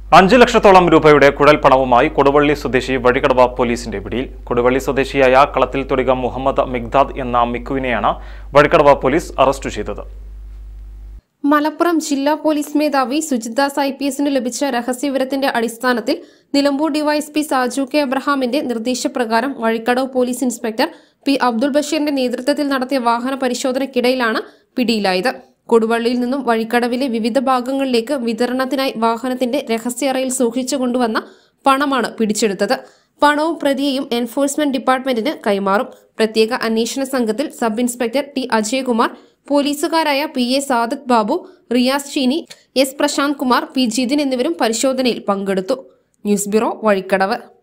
അഞ്ച് ലക്ഷത്തോളം രൂപയുടെ കുഴൽപ്പണവുമായി കൊടുവള്ളി സ്വദേശി വഴിക്കടവ പോലീസിന്റെ പിടിയിൽ കൊടുവള്ളി സ്വദേശിയായ കളത്തിൽ തൊടിക മുഹമ്മദ് മിഗ്ദാദ് എന്ന മിക്കുവിനെയാണ് വഴിക്കടവ പോലീസ് അറസ്റ്റ് ചെയ്തത് മലപ്പുറം ജില്ലാ പോലീസ് മേധാവി സുജിത്ദാസ് ഐ പി എസിന് ലഭിച്ച രഹസ്യവിവരത്തിന്റെ അടിസ്ഥാനത്തിൽ നിലമ്പൂർ ഡിവൈഎസ്പി സാജു കെ എബ്രഹാമിന്റെ നിർദ്ദേശപ്രകാരം Vazhikkadavu police inspector P Abdul ബഷീറിന്റെ നേതൃത്വത്തിൽ നടത്തിയ വാഹന പരിശോധനയ്ക്കിടയിലാണ് പിടിയിലായത് കൊടുവള്ളിയിൽ നിന്നും വഴിക്കടവിലെ വിവിധ ഭാഗങ്ങളിലേക്ക് വിതരണത്തിനായി വാഹനത്തിന്റെ രഹസ്യറയിൽ സൂക്ഷിച്ചു കൊണ്ടുവന്ന പണമാണ് പിടിച്ചെടുത്തത് പണവും പ്രതിയെയും എൻഫോഴ്സ്മെന്റ് ഡിപ്പാർട്ട്മെന്റിന് കൈമാറും പ്രത്യേക അന്വേഷണ സംഘത്തിൽ സബ് ഇൻസ്പെക്ടർ ടി അജയകുമാർ പോലീസുകാരായ P A Sadath Babu Riyas Cheeni S Prashanth Kumar P Jithin എന്നിവരും പരിശോധനയിൽ പങ്കെടുത്തു ന്യൂസ് ബ്യൂറോ വഴിക്കടവ്